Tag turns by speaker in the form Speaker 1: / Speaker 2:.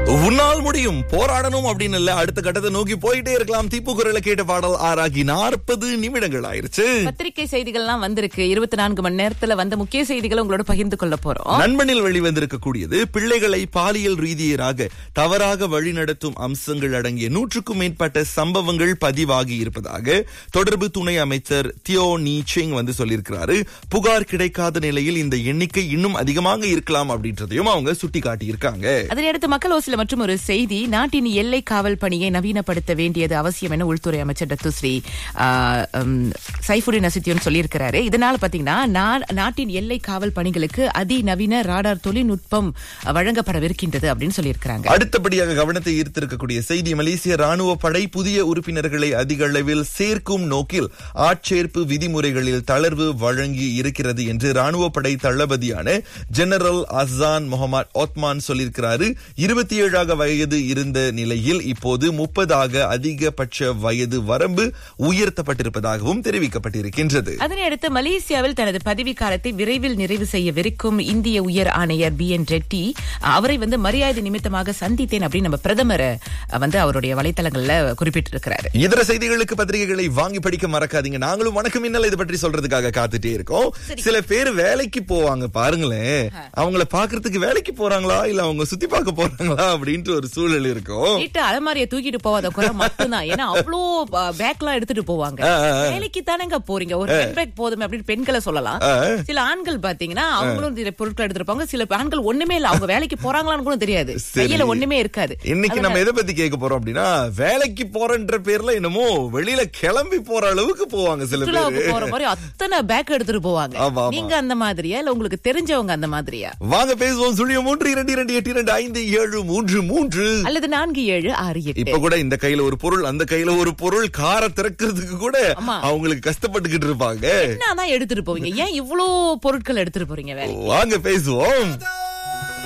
Speaker 1: உன்னால் முடியும் போராடணும் அப்படின்னு இல்ல அடுத்த கட்டத்தை நோக்கி போயிட்டே இருக்கலாம் தீப்பு குரலை கேட்ட பாடல் ஆறாகி நாற்பது நிமிடங்கள் ஆயிருச்சு
Speaker 2: பத்திரிகை செய்திகள்லாம் வந்திருக்கு இருபத்தி நான்கு மணி நேரத்துல வந்த முக்கிய செய்திகளை உங்களோட பகிர்ந்து கொள்ள போறோம்
Speaker 1: நண்பனில் வெளிவந்திருக்கக்கூடியது பிள்ளைகளை பாலியல் ரீதியராக தவறாக வழிநடத்தும் அம்சங்கள் அடங்கிய நூற்றுக்கும் மேற்பட்ட சம்பவங்கள் பதிவாகி இருப்பதாக தொடர்பு துணை அமைச்சர் தியோ நீ சிங் வந்து சொல்லியிருக்கிறாரு புகார் கிடைக்காத நிலையில் இந்த எண்ணிக்கை இன்னும் அதிகமாக இருக்கலாம் அப்படின்றதையும் அவங்க சுட்டி காட்டியிருக்காங்க
Speaker 2: அதனையடுத்து மக்கள் ஓசில மற்றும் ஒரு செய்தி நாட்டின் எல்லை காவல் பணியை நவீனப்படுத்த வேண்டியது அவசியம் என உள்துறை அமைச்சர் டத்துஸ்ரீ ஆ, ம், சைஃபுடின் அசித்தியன் சொல்லியிருக்கிறாரு இதனால பாத்தீங்கன்னா நா- நாட்டின் எல்லை காவல் பணிகளுக்கு அதிநவீன ராடார் தொழில்நுட்பம் வழங்கப்படவிருக்கின்றது அப்படின்னு சொல்லியிருக்கிறாங்க
Speaker 1: அடுத்தபடியாக கவனத்தை ஈர்த்திருக்கக்கூடிய செய்தி மலேசிய ராணுவ படை புதிய உறுப்பினர்களை அதிக அளவில் சேர்க்கும் நோக்கில் ஆட்சேர்ப்பு விதிமுறைகளில் தளர்வு வழங்கி இருக்கிறது என்று ராணுவ படை தளபதியான ஜெனரல் அசான் முகமது ஒத்மான் சொல்லியிருக்கிறாரு இருபத்தி ஏழாக வயது இருந்த நிலையில் இப்போது முப்பதாக அதிகபட்ச வயது வரம்பு உயர்த்தப்பட்டிருப்பதாகவும் தெரிவிக்கப்பட்டிருக்கின்றது
Speaker 2: அதனையடுத்து மலேசியாவில் தனது பதவி காலத்தை விரைவில் நிறைவு செய்யவிருக்கும் இந்திய உயர் ஆணையர் பி என் ரெட்டி அவரை வந்து மரியாதை நிமித்தமாக சந்தித்தேன் அப்படின்னு நம்ம பிரதமர் அஹ், வந்து அவருடைய வலைத்தளங்கள்ல குறிப்பிட்டிருக்கிறாரு
Speaker 1: இதர செய்திகளுக்கு பத்திரிகைகளை வாங்கி படிக்க மறக்காதீங்க நாங்களும் வணக்கம் இன்னல் இதை பற்றி சொல்றதுக்காக காத்துட்டே இருக்கோம் சில பேர் வேலைக்கு போவாங்க பாருங்களேன் அவங்கள பாக்குறதுக்கு வேலைக்கு போறாங்களா இல்ல அவங்க சுத்தி பார்க்க போறாங்களா அப்படின்ட்டு ஒரு சூழல் இருக்கும்
Speaker 2: வீட்டு அலமாரியை தூக்கிட்டு போவாத குறை மட்டும்தான் ஏன்னா அவ்வளோ பேக்லாம் எடுத்துட்டு போவாங்க வேலைக்கு தானேங்க போறீங்க ஒரு பென் பேக் போதுமே அப்படின்னு பெண்களை சொல்லலாம் சில ஆண்கள் பாத்தீங்கன்னா அவங்களும் சில பொருட்கள் எடுத்திருப்பாங்க சில ஆண்கள் ஒண்ணுமே இல்ல அவங்க வேலைக்கு போறாங்களான்னு கூட தெரியாது
Speaker 1: சரி.
Speaker 2: கையில ஒண்ணுமே இருக்காது
Speaker 1: இன்னைக்கு நம்ம எதை பத்தி கேட்க போறோம் அப்படின்னா வேலைக்கு போறன்ற பேர்ல என்னமோ வெளியில கிளம்பி போற அளவுக்கு போவாங்க சில
Speaker 2: சுற்றுலாவுக்கு
Speaker 1: பேர்
Speaker 2: போற மாதிரி அத்தனை பேக் எடுத்துட்டு போவாங்க
Speaker 1: ஆமா, ஆமா.
Speaker 2: நீங்க அந்த மாதிரியா இல்ல உங்களுக்கு தெரிஞ்சவங்க அந்த மாதிரியா
Speaker 1: வாங்க பேசுவோம் சுழியம் மூன்று இரண்டு இரண்டு எட்டு இரண்டு ஐந்து ஏழு மூன்று மூன்று
Speaker 2: அல்லது நான்கு ஏழு ஆறு எட்டு
Speaker 1: இப்ப கூட இந்த கையில ஒரு பொருள் அந்த கையில ஒரு பொருள் காரை திறக்கிறதுக்கு கூட
Speaker 2: ஆமா.
Speaker 1: அவங்களுக்கு கஷ்டப்பட்டுக்கிட்டு இருப்பாங்க
Speaker 2: என்னதான் எடுத்துட்டு போவீங்க ஏன் இவ்ளோ பொருட்கள் எடுத்துட்டு போறீங்க வேலை
Speaker 1: வாங்க பேசுவோம்